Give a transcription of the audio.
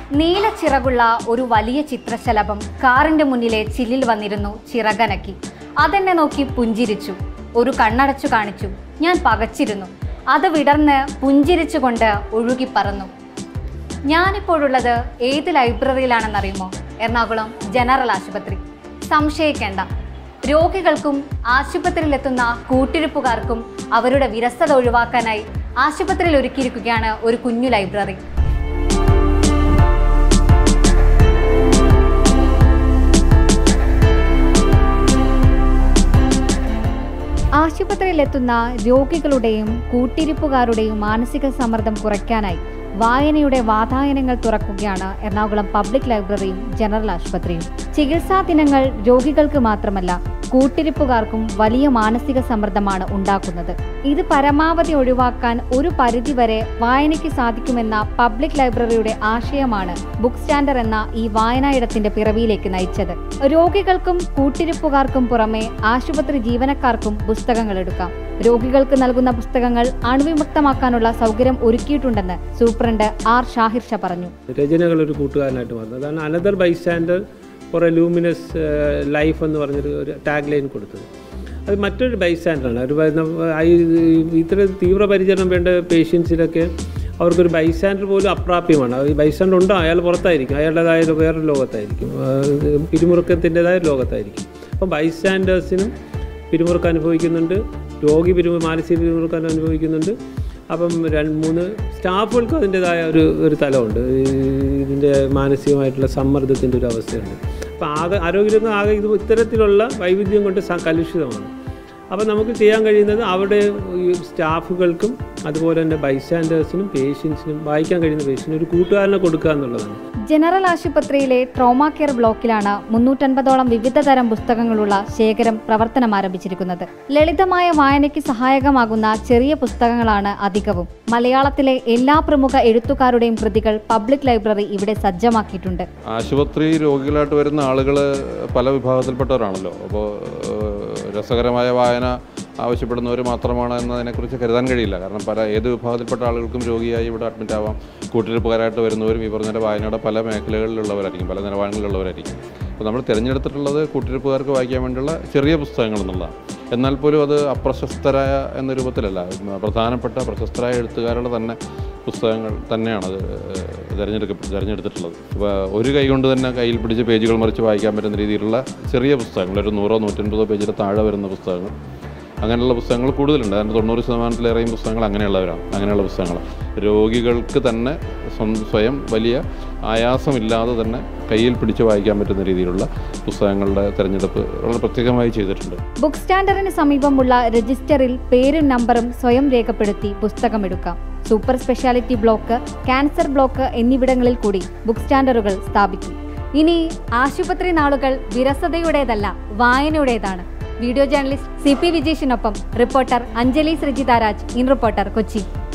നീല ചിറകുള്ള ഒരു വലിയ ചിത്രശലഭം കാറിന്റെ മുന്നിലെ ചില്ലിൽ വന്നിരുന്നു ചിറകനക്കി അതെന്നെ നോക്കി പുഞ്ചിരിച്ചു ഒരു കണ്ണടച്ചു കാണിച്ചു ഞാൻ പകച്ചിരുന്നു അത് വിടർന്ന് പുഞ്ചിരിച്ചുകൊണ്ട് ഒഴുകി പറന്നു ഞാനിപ്പോഴുള്ളത് ഏത് ലൈബ്രറിയിലാണെന്നറിയുമോ എറണാകുളം ജനറൽ ആശുപത്രി സംശയിക്കേണ്ട രോഗികൾക്കും ആശുപത്രിയിലെത്തുന്ന കൂട്ടിരിപ്പുകാർക്കും അവരുടെ വിരസത ഒഴിവാക്കാനായി ആശുപത്രിയിൽ ഒരുക്കിയിരിക്കുകയാണ് ഒരു കുഞ്ഞു ലൈബ്രറി ആശുപത്രിയിലെത്തുന്ന രോഗികളുടെയും കൂട്ടിരിപ്പുകാരുടെയും മാനസിക സമ്മർദ്ദം കുറയ്ക്കാനായി വായനയുടെ വാതായനങ്ങൾ തുറക്കുകയാണ് എറണാകുളം പബ്ലിക് ലൈബ്രറിയും ജനറൽ ആശുപത്രിയും ചികിത്സാ ദിനങ്ങൾ രോഗികൾക്ക് മാത്രമല്ല കൂട്ടിരിപ്പുകാർക്കും വലിയ മാനസിക സമ്മർദ്ദമാണ് ഉണ്ടാക്കുന്നത് ഇത് പരമാവധി ഒഴിവാക്കാൻ ഒരു പരിധിവരെ വായനയ്ക്ക് സാധിക്കുമെന്ന പബ്ലിക് ലൈബ്രറിയുടെ ആശയമാണ് ബുക്ക് സ്റ്റാൻഡർ എന്ന ഈ വായനായിടത്തിന്റെ പിറവിയിലേക്ക് നയിച്ചത് രോഗികൾക്കും കൂട്ടിരിപ്പുകാർക്കും പുറമെ ആശുപത്രി ജീവനക്കാർക്കും പുസ്തകങ്ങൾ എടുക്കാം രോഗികൾക്ക് നൽകുന്ന പുസ്തകങ്ങൾ അണുവിമുക്തമാക്കാനുള്ള സൗകര്യം ഒരുക്കിയിട്ടുണ്ടെന്ന് സൂപ്രണ്ട് ആർ ഷാഹിർ ഷാ പറഞ്ഞു രചനകൾ ഒരു കൂട്ടുകാരനായിട്ട് മാറുന്നത് അതാണ് another bystander for a luminous life എന്ന് പറഞ്ഞൊരു ഒരു ടാഗ് ലൈൻ കൊടുത്തത് അത് മറ്റൊരു ബൈസ്റ്റാൻഡറാണ് ഒരു ബൈ- ന- ഈ ഇത്ര തീവ്ര പരിചരണം വേണ്ട പേഷ്യൻസിലൊക്കെ അവർക്കൊരു ബൈസ്റ്റാൻഡർ പോലും അപ്രാപ്യമാണ് ഈ ബൈസ്റ്റാൻഡർ ഉണ്ടോ അയാൾ പുറത്തായിരിക്കും അയാളുടേതായ ഒരു വേറൊരു ലോകത്തായിരിക്കും ആ, ഇത് പിരിമുറുക്കത്തിൻ്റെതായ ലോകത്തായിരിക്കും അപ്പം ബൈസ്റ്റാൻഡേഴ്സിനും പിരിമുറുക്കം അനുഭവിക്കുന്നുണ്ട് രോഗി പിരിമു മാനസിക പിരിമുറുക്കം അനുഭവിക്കുന്നുണ്ട് അപ്പം രണ്ട് മൂന്ന് സ്റ്റാഫുകൾക്കും അതിൻ്റെതായ ഒരു ഒരു തലമുണ്ട് ഈ ഇതിൻ്റെ മാനസികമായിട്ടുള്ള സമ്മർദ്ദത്തിൻ്റെ ഒരു അവസ്ഥയുണ്ട് അപ്പോൾ ആകെ ആരോഗ്യരംഗം ആകെ ഇത് ഇത്തരത്തിലുള്ള വൈവിധ്യം കൊണ്ട് സ- കലുഷിതമാണ് അപ്പോൾ നമുക്ക് ചെയ്യാൻ കഴിയുന്നത് അവിടെ ഈ സ്റ്റാഫുകൾക്കും അതുപോലെ തന്നെ ബൈസ്റ്റാൻഡേഴ്സിനും പേഷ്യൻസിനും വായിക്കാൻ കഴിയുന്ന പേഷ്യൻസിനും ഒരു കൂട്ടുകാരനെ കൊടുക്കുക എന്നുള്ളതാണ് ജനറൽ ആശുപത്രിയിലെ ട്രോമ കെയർ ബ്ലോക്കിലാണ് മുന്നൂറ്റൻപതോളം വിവിധ തരം പുസ്തകങ്ങളുള്ള ശേഖരം പ്രവർത്തനം ആരംഭിച്ചിരിക്കുന്നത് ലളിതമായ വായനയ്ക്ക് സഹായകമാകുന്ന ചെറിയ പുസ്തകങ്ങളാണ് അധികവും മലയാളത്തിലെ എല്ലാ പ്രമുഖ എഴുത്തുകാരുടെയും കൃതികൾ പബ്ലിക് ലൈബ്രറി ഇവിടെ സജ്ജമാക്കിയിട്ടുണ്ട് ആശുപത്രി രോഗികളായിട്ട് വരുന്ന ആളുകൾ പല വിഭാഗത്തിൽപ്പെട്ടവരാണല്ലോ അപ്പോൾ രസകരമായ വായന ആവശ്യപ്പെടുന്നവർ മാത്രമാണ് എന്നതിനെക്കുറിച്ച് കരുതാൻ കഴിയില്ല കാരണം പല ഏത് വിഭാഗത്തിൽപ്പെട്ട ആളുകൾക്കും രോഗിയായി ഇവിടെ അഡ്മിറ്റ് ആവാം കൂട്ടിരിപ്പുകാരായിട്ട് വരുന്നവരും ഈ പറഞ്ഞ വായനയുടെ പല മേഖലകളിലുള്ളവരായിരിക്കും പല നിലവാരങ്ങളിലുള്ളവരായിരിക്കും അപ്പോൾ നമ്മൾ തിരഞ്ഞെടുത്തിട്ടുള്ളത് കൂട്ടിരിപ്പുകാർക്ക് വായിക്കാൻ വേണ്ടിയുള്ള ചെറിയ പുസ്തകങ്ങൾ എന്നുള്ളതാണ് എന്നാൽ പോലും അത് അപ്രശസ്തരായ എന്ന രൂപത്തിലല്ല പ്രധാനപ്പെട്ട പ്രശസ്തരായ എഴുത്തുകാരുടെ തന്നെ പുസ്തകങ്ങൾ തന്നെയാണ് അത് തിരഞ്ഞെടുക്ക തിരഞ്ഞെടുത്തിട്ടുള്ളത് ഇപ്പോൾ ഒരു കൈ കൊണ്ട് തന്നെ കയ്യിൽ പിടിച്ച് പേജുകൾ മറിച്ച് വായിക്കാൻ പറ്റുന്ന രീതിയിലുള്ള ചെറിയ പുസ്തകങ്ങൾ ഒരു നൂറോ നൂറ്റൻപതോ പേജിൽ താഴെ വരുന്ന പുസ്തകങ്ങൾ അങ്ങനെയുള്ള പുസ്തകങ്ങൾ കൂടുതലുണ്ട് അതിൻ്റെ തൊണ്ണൂറ് ശതമാനത്തിലേറെയും പുസ്തകങ്ങൾ അങ്ങനെയുള്ളവരാണ് അങ്ങനെയുള്ള പുസ്തകങ്ങൾ രോഗികൾക്ക് തന്നെ സ്വം- സ്വയം വലിയ ആയാസമില്ലാതെ തന്നെ കയ്യിൽ പിടിച്ച് വായിക്കാൻ പറ്റുന്ന രീതിയിലുള്ള പുസ്തകങ്ങളുടെ തിരഞ്ഞെടുപ്പ് വളരെ പ്രത്യേകമായി ചെയ്തിട്ടുണ്ട് ബുക്ക് സ്റ്റാൻഡറിന് സമീപമുള്ള രജിസ്റ്ററിൽ പേരും നമ്പറും സ്വയം രേഖപ്പെടുത്തി പുസ്തകമെടുക്കാം super speciality block cancer block എന്നിവിടങ്ങളിൽ കൂടി ബുക്ക് സ്റ്റാൻഡറുകൾ സ്ഥാപിക്കും ഇനി ആശുപത്രി നാളുകൾ വിരസതയുടേതല്ല വായനയുടേതാണ് വീഡിയോ ജേർണലിസ്റ്റ് സി പി വിജേഷിനൊപ്പം reporter Anjali Sreejitharaj in reporter Kochi